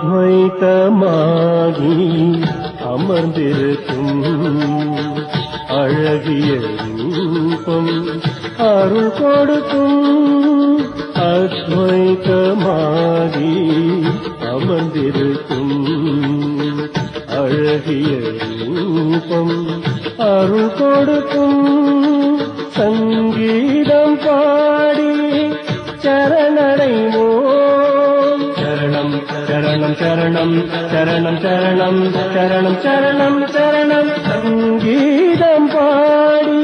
அத்வைத்தமாகி அமர்ந்திருக்கும் அழகிய ரூபம் அருள் கொடுக்கும் அத்வைத்தமாகி அமர்ந்திருக்கும் அழகிய ரூபம் அருள் கொடுக்கும் சங்கீதம் பாடி சரணடைவோம் சரணம் சரணம் சரணம் சரணம் சரணம் சரணம் சரணம் சரணம் சங்கீதம் பாடி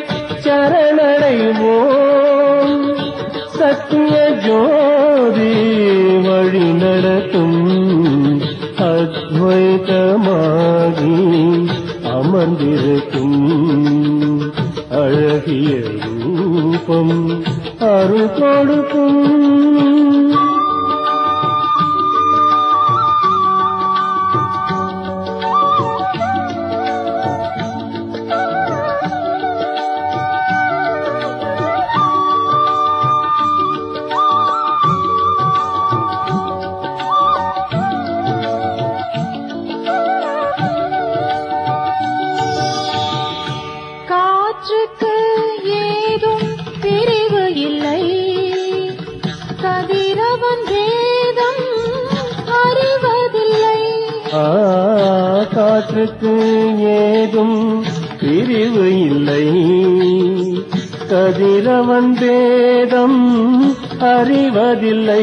சரணடைவோம் சத்திய ஜோதி வழி நடத்தும் அத்வைதமாகி அமர்ந்திருக்கும் அழகிய ரூபம் அருள் கொடுக்கும் காற்றுக்கு ஏதும் பிரிவு இல்லை கதிரவன் வேதம் அறிவதில்லை ஆ, காற்றுக்கு ஏதும் பிரிவு இல்லை கதிரவன் வேதம் அறிவதில்லை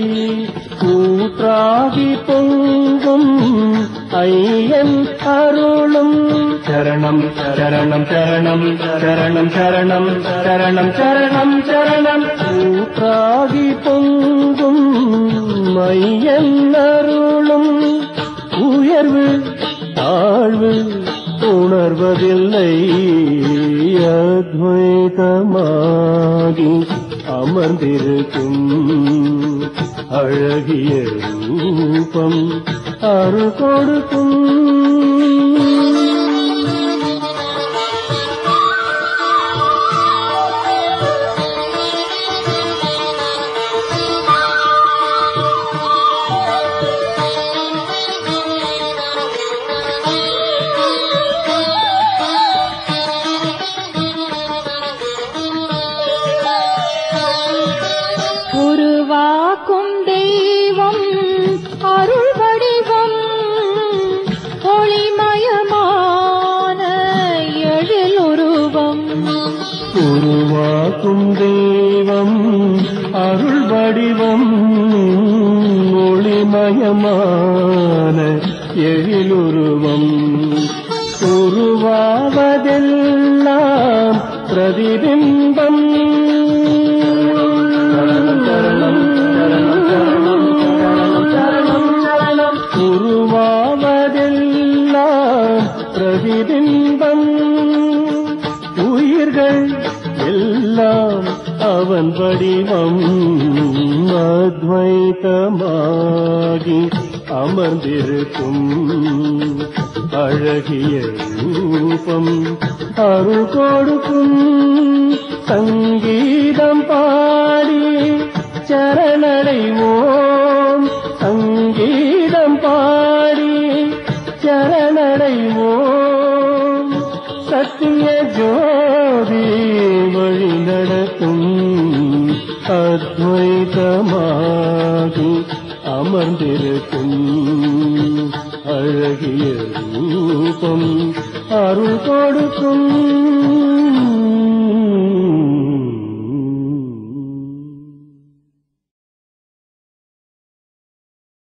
கூற்றாகி பொங்கும் ஐயன் அருளும் சரணம் சரணம் சரணம் சரணம் சரணம் சரணம் சரணம் சரணம் கூற்றாகி பொங்கும் ஐயன் அருளும் உயர்வு தாழ்வு உணர்வதில்லை அத்வைதமாகி அமர்ந்திருக்கும் அழகிய ரூபம் அருள் கொடுக்கும் உருவாக்கும் தெய்வம் அருள் வடிவம் ஒளிமயமான எழில் உருவம் உருவாக்கும் தெய்வம் அருள் வடிவம் ஒளிமயமான எழிலுருவம் உருவாவதெல்லாம் பிரதிபிம்பம் உருவாவதெல்லாம் பிரதிபிம்பம் உயிர்கள் எல்லாம் அவன் வடிவம் அத்வைதமாகி அமர்ந்திருக்கும் அழகிய ரூபம் அருள் கொடுக்கும் சங்கீதம் பாடி சரணடைவோம் சங்கீதம் பாடி சரணடைவோம் சத்திய ஜோதி வழி நடத்தும் அத்வைதமாகி அமர்ந்திருக்கும் அழகிய ரூபம் அருள் கொடுக்கும்